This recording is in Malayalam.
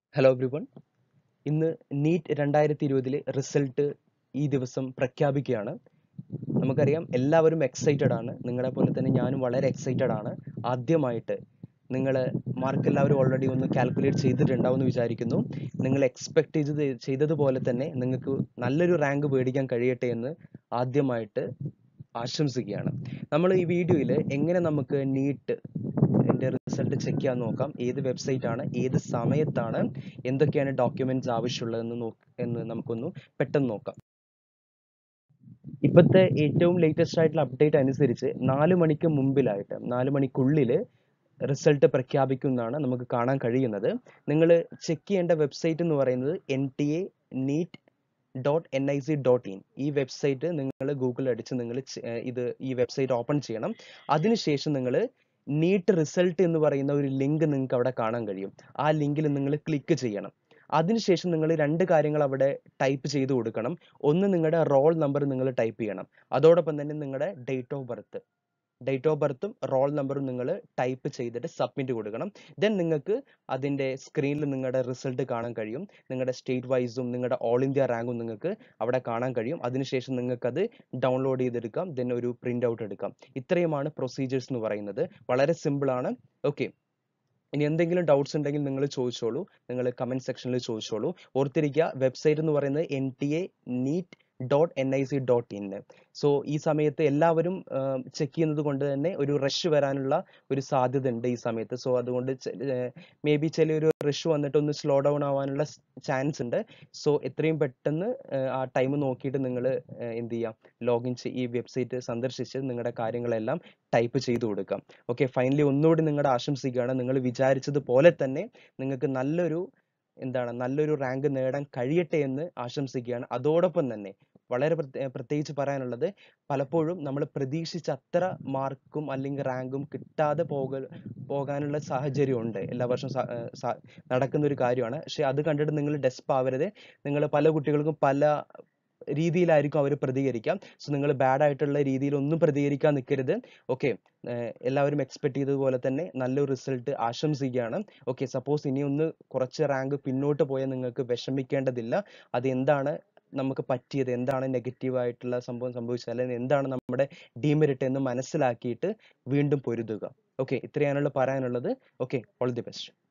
ഹലോ എവ്രിവൺ ഇന്ന് നീറ്റ് രണ്ടായിരത്തി ഇരുപതിലെ റിസൾട്ട് ഈ ദിവസം പ്രഖ്യാപിക്കുകയാണ് നമുക്കറിയാം എല്ലാവരും എക്സൈറ്റഡ് ആണ് നിങ്ങളെ പോലെ തന്നെ ഞാനും വളരെ എക്സൈറ്റഡ് ആണ് ആദ്യമായിട്ട് നിങ്ങൾ മാർക്ക് എല്ലാവരും ഓൾറെഡി ഒന്ന് കാൽക്കുലേറ്റ് ചെയ്തിട്ടുണ്ടാവും എന്ന് വിചാരിക്കുന്നു നിങ്ങൾ എക്സ്പെക്ട് ചെയ്തത് ചെയ്തതുപോലെ തന്നെ നിങ്ങൾക്ക് നല്ലൊരു റാങ്ക് മേടിക്കാൻ കഴിയട്ടെ എന്ന് ആദ്യമായിട്ട് ആശംസിക്കുകയാണ് നമ്മൾ ഈ വീഡിയോയിൽ എങ്ങനെ നമുക്ക് നീറ്റ് എൻ്റെ റിസൾട്ട് ചെക്ക് ചെയ്യാൻ നോക്കാം ഏത് വെബ്സൈറ്റ് ആണ് ഏത് സമയത്താണ് എന്തൊക്കെയാണ് ഡോക്യുമെന്റ്സ് ആവശ്യമുള്ളതെന്ന് നോ എന്ന് നമുക്കൊന്ന് പെട്ടെന്ന് നോക്കാം ഇപ്പോഴത്തെ ഏറ്റവും ലേറ്റസ്റ്റ് ആയിട്ടുള്ള അപ്ഡേറ്റ് അനുസരിച്ച് നാല് മണിക്ക് മുമ്പിലായിട്ട് നാല് മണിക്കുള്ളിൽ റിസൾട്ട് പ്രഖ്യാപിക്കുന്നതാണ് നമുക്ക് കാണാൻ കഴിയുന്നത് നിങ്ങൾ ചെക്ക് ചെയ്യേണ്ട വെബ്സൈറ്റ് എന്ന് പറയുന്നത് N T A NEET dot N I C dot in ഈ വെബ്സൈറ്റ് നിങ്ങൾ ഗൂഗിളിൽ അടിച്ച് നിങ്ങൾ ഇത് ഈ വെബ്സൈറ്റ് ഓപ്പൺ ചെയ്യണം അതിനുശേഷം നിങ്ങൾ നീറ്റ് റിസൾട്ട് എന്ന് പറയുന്ന ഒരു ലിങ്ക് നിങ്ങൾക്ക് അവിടെ കാണാൻ കഴിയും ആ ലിങ്കിൽ നിങ്ങൾ ക്ലിക്ക് ചെയ്യണം അതിനുശേഷം നിങ്ങൾ രണ്ട് കാര്യങ്ങൾ അവിടെ ടൈപ്പ് ചെയ്ത് കൊടുക്കണം ഒന്ന് നിങ്ങളുടെ റോൾ നമ്പർ നിങ്ങൾ ടൈപ്പ് ചെയ്യണം അതോടൊപ്പം തന്നെ നിങ്ങളുടെ date of birth date of ബർത്തും റോൾ നമ്പറും നിങ്ങൾ ടൈപ്പ് ചെയ്തിട്ട് സബ്മിറ്റ് കൊടുക്കണം ദെൻ നിങ്ങൾക്ക് അതിൻ്റെ സ്ക്രീനിൽ നിങ്ങളുടെ റിസൾട്ട് കാണാൻ കഴിയും നിങ്ങളുടെ സ്റ്റേറ്റ് വൈസും നിങ്ങളുടെ ഓൾ ഇന്ത്യ റാങ്കും നിങ്ങൾക്ക് അവിടെ കാണാൻ കഴിയും അതിനുശേഷം നിങ്ങൾക്കത് ഡൗൺലോഡ് ചെയ്തെടുക്കാം ദെൻ ഒരു പ്രിൻ്റ് ഔട്ട് എടുക്കാം ഇത്രയുമാണ് പ്രൊസീജിയേഴ്സ് എന്ന് പറയുന്നത് വളരെ സിമ്പിൾ ആണ് ഓക്കെ ഇനി എന്തെങ്കിലും ഡൗട്ട്സ് ഉണ്ടെങ്കിൽ നിങ്ങൾ ചോദിച്ചോളൂ നിങ്ങൾ കമന്റ് സെക്ഷനിൽ ചോദിച്ചോളൂ ഓർത്തിരിക്കുക വെബ്സൈറ്റ് എന്ന് പറയുന്നത് N T A NEET dot N I C dot in so ഈ സമയത്ത് എല്ലാവരും ചെക്ക് ചെയ്യുന്നത് കൊണ്ട് തന്നെ ഒരു റഷ് വരാനുള്ള ഒരു സാധ്യത ഉണ്ട് ഈ സമയത്ത് സോ അതുകൊണ്ട് മേ ബി ചിലൊരു റഷ് വന്നിട്ട് ഒന്ന് സ്ലോ ഡൗൺ ആവാനുള്ള ചാൻസ് ഉണ്ട് സോ എത്രയും പെട്ടെന്ന് ആ ടൈം നോക്കിയിട്ട് നിങ്ങൾ എന്ത് ചെയ്യാം ലോഗിൻ ഈ വെബ്സൈറ്റ് സന്ദർശിച്ച് നിങ്ങളുടെ കാര്യങ്ങളെല്ലാം ടൈപ്പ് ചെയ്ത് കൊടുക്കാം ഓക്കെ ഫൈനലി ഒന്നുകൂടി നിങ്ങളുടെ ആശംസിക്കുകയാണ് നിങ്ങൾ വിചാരിച്ചതുപോലെ തന്നെ നിങ്ങൾക്ക് നല്ലൊരു എന്താണ് നല്ലൊരു റാങ്ക് നേടാൻ കഴിയട്ടെ എന്ന് ആശംസിക്കുകയാണ് അതോടൊപ്പം തന്നെ വളരെ പ്രത്യേകിച്ച് പറയാനുള്ളത് പലപ്പോഴും നമ്മൾ പ്രതീക്ഷിച്ച അത്ര മാർക്കും അല്ലെങ്കിൽ റാങ്കും കിട്ടാതെ പോക പോകാനുള്ള സാഹചര്യം ഉണ്ട് എല്ലാ വർഷവും നടക്കുന്ന ഒരു കാര്യമാണ് പക്ഷെ അത് കണ്ടിട്ട് നിങ്ങൾ ഡെസ്പ് ആവരുത് നിങ്ങൾ പല കുട്ടികൾക്കും പല രീതിയിലായിരിക്കും അവർ പ്രതികരിക്കാം സോ നിങ്ങൾ ബാഡ് ആയിട്ടുള്ള രീതിയിൽ ഒന്നും പ്രതികരിക്കാൻ നിൽക്കരുത് ഓക്കെ എല്ലാവരും എക്സ്പെക്ട് ചെയ്തതുപോലെ തന്നെ നല്ലൊരു റിസൾട്ട് ആശംസിക്കുകയാണ് ഓക്കെ സപ്പോസ് ഇനി ഒന്ന് കുറച്ച് റാങ്ക് പിന്നോട്ട് പോയാൽ നിങ്ങൾക്ക് വിഷമിക്കേണ്ടതില്ല അത് എന്താണ് നമുക്ക് പറ്റിയത് എന്താണ് നെഗറ്റീവ് ആയിട്ടുള്ള സംഭവം സംഭവിച്ചത് അല്ലെങ്കിൽ എന്താണ് നമ്മുടെ ഡീമെറിറ്റ് എന്ന് മനസ്സിലാക്കിയിട്ട് വീണ്ടും പൊരുതുക ഓക്കെ ഇത്രയാണുള്ള പറയാനുള്ളത് ഓക്കെ ഓൾ ദി ബെസ്റ്റ്